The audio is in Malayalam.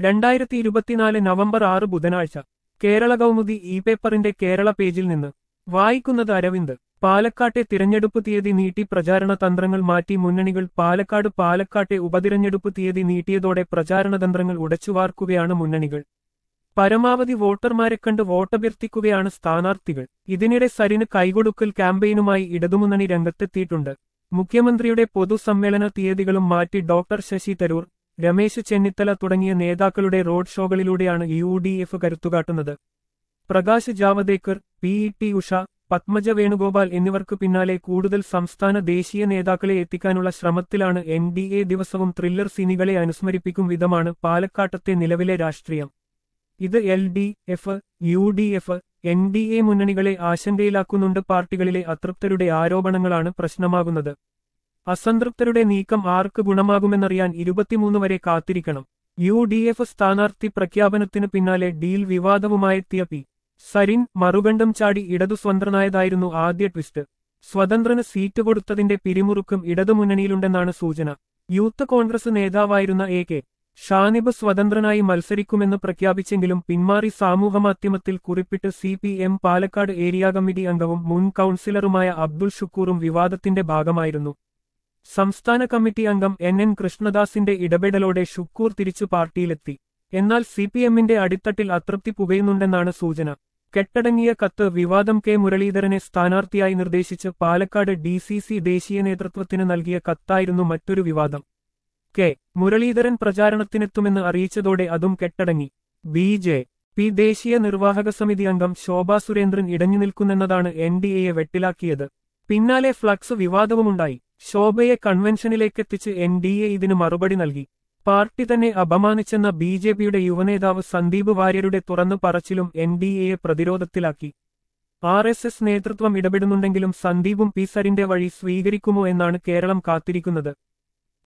രണ്ടായിരത്തി ഇരുപത്തിനാല് നവംബർ ആറ് ബുധനാഴ്ച കേരള കൗമുദി ഇ പേപ്പറിന്റെ കേരള പേജിൽ നിന്ന് വായിക്കുന്നത് അരവിന്ദ് പാലക്കാട്ടെ തിരഞ്ഞെടുപ്പ് തീയതി നീട്ടി പ്രചാരണ തന്ത്രങ്ങൾ മാറ്റി മുന്നണികൾ പാലക്കാട് പാലക്കാട്ടെ ഉപതിരഞ്ഞെടുപ്പ് തീയതി നീട്ടിയതോടെ പ്രചാരണ തന്ത്രങ്ങൾ ഉടച്ചുവാർക്കുകയാണ് മുന്നണികൾ പരമാവധി വോട്ടർമാരെ കണ്ട് വോട്ടഭ്യർത്ഥിക്കുകയാണ് സ്ഥാനാർത്ഥികൾ ഇതിനിടെ സരിന് കൈകൊടുക്കൽ ക്യാമ്പയിനുമായി ഇടതുമുന്നണി രംഗത്തെത്തിയിട്ടുണ്ട് മുഖ്യമന്ത്രിയുടെ പൊതുസമ്മേളന തീയതികളും മാറ്റി ഡോക്ടർ ശശി തരൂർ രമേശ് ചെന്നിത്തല തുടങ്ങിയ നേതാക്കളുടെ റോഡ് ഷോകളിലൂടെയാണ് യു ഡി എഫ് കരുത്തുകാട്ടുന്നത് Prakash Javadekar P E T Usha Padmaja Venugopal എന്നിവർക്ക് പിന്നാലെ കൂടുതൽ സംസ്ഥാന ദേശീയ നേതാക്കളെ എത്തിക്കാനുള്ള ശ്രമത്തിലാണ് എൻ ഡി എ ദിവസവും ത്രില്ലർ സിനികളെ അനുസ്മരിപ്പിക്കും വിധമാണ് പാലക്കാട്ടത്തെ നിലവിലെ രാഷ്ട്രീയം ഇത് L D F U D F N D A മുന്നണികളെ ആശങ്കയിലാക്കുന്നുണ്ട് പാർട്ടികളിലെ അതൃപ്തരുടെ ആരോപണങ്ങളാണ് പ്രശ്നമാകുന്നത് അസംതൃപ്തരുടെ നീക്കം ആർക്ക് ഗുണമാകുമെന്നറിയാൻ ഇരുപത്തിമൂന്ന് വരെ കാത്തിരിക്കണം യു ഡി എഫ് സ്ഥാനാർത്ഥി പ്രഖ്യാപനത്തിന് പിന്നാലെ ഡീൽ വിവാദവുമായെത്തിയ പി സരിൻ മറുകണ്ഠം ചാടി ഇടതു സ്വതന്ത്രനായതായിരുന്നു ആദ്യ ട്വിസ്റ്റ് സ്വതന്ത്രന് സീറ്റ് കൊടുത്തതിന്റെ പിരിമുറുക്കം ഇടതുമുന്നണിയിലുണ്ടെന്നാണ് സൂചന യൂത്ത് കോൺഗ്രസ് നേതാവായിരുന്ന എ കെ ഷാനിബ് സ്വതന്ത്രനായി മത്സരിക്കുമെന്ന് പ്രഖ്യാപിച്ചെങ്കിലും പിന്മാറി സാമൂഹമാധ്യമത്തിൽ കുറിപ്പിട്ട് C P M Palakkad area committee അംഗവും മുൻ കൌൺസിലറുമായ അബ്ദുൾ ഷുക്കൂറും വിവാദത്തിന്റെ ഭാഗമായിരുന്നു സംസ്ഥാന കമ്മിറ്റി അംഗം എൻ എൻ കൃഷ്ണദാസിന്റെ ഇടപെടലോടെ ഷുക്കൂർ തിരിച്ചു പാർട്ടിയിലെത്തി എന്നാൽ സി പി എമ്മിന്റെ അടിത്തട്ടിൽ അതൃപ്തി പുകയുന്നുണ്ടെന്നാണ് സൂചന കെട്ടടങ്ങിയ കത്ത് വിവാദം കെ മുരളീധരനെ സ്ഥാനാർത്ഥിയായി നിർദ്ദേശിച്ച് പാലക്കാട് ഡി സി സി ദേശീയ നേതൃത്വത്തിന് നൽകിയ കത്തായിരുന്നു മറ്റൊരു വിവാദം കെ മുരളീധരൻ പ്രചാരണത്തിനെത്തുമെന്ന് അറിയിച്ചതോടെ അതും കെട്ടടങ്ങി ബി ജെ പി ദേശീയ നിർവാഹക സമിതി അംഗം ശോഭാ സുരേന്ദ്രൻ ഇടഞ്ഞു നിൽക്കുന്നെന്നതാണ് എൻ ഡി എയെ വെട്ടിലാക്കിയത് പിന്നാലെ ഫ്ലക്സ് വിവാദവുമുണ്ടായി ശോഭയെ കൺവെൻഷനിലേക്കെത്തിച്ച് എൻ ഡി എ ഇതിന് മറുപടി നൽകി പാർട്ടി തന്നെ അപമാനിച്ചെന്ന ബി ജെ പിയുടെ യുവനേതാവ് സന്ദീപ് വാര്യരുടെ തുറന്നു പറച്ചിലും എൻ ഡി എയെ പ്രതിരോധത്തിലാക്കി ആർ എസ് എസ് നേതൃത്വം ഇടപെടുന്നുണ്ടെങ്കിലും സന്ദീപും പി സരിന്റെ വഴി സ്വീകരിക്കുമോ എന്നാണ് കേരളം കാത്തിരിക്കുന്നത്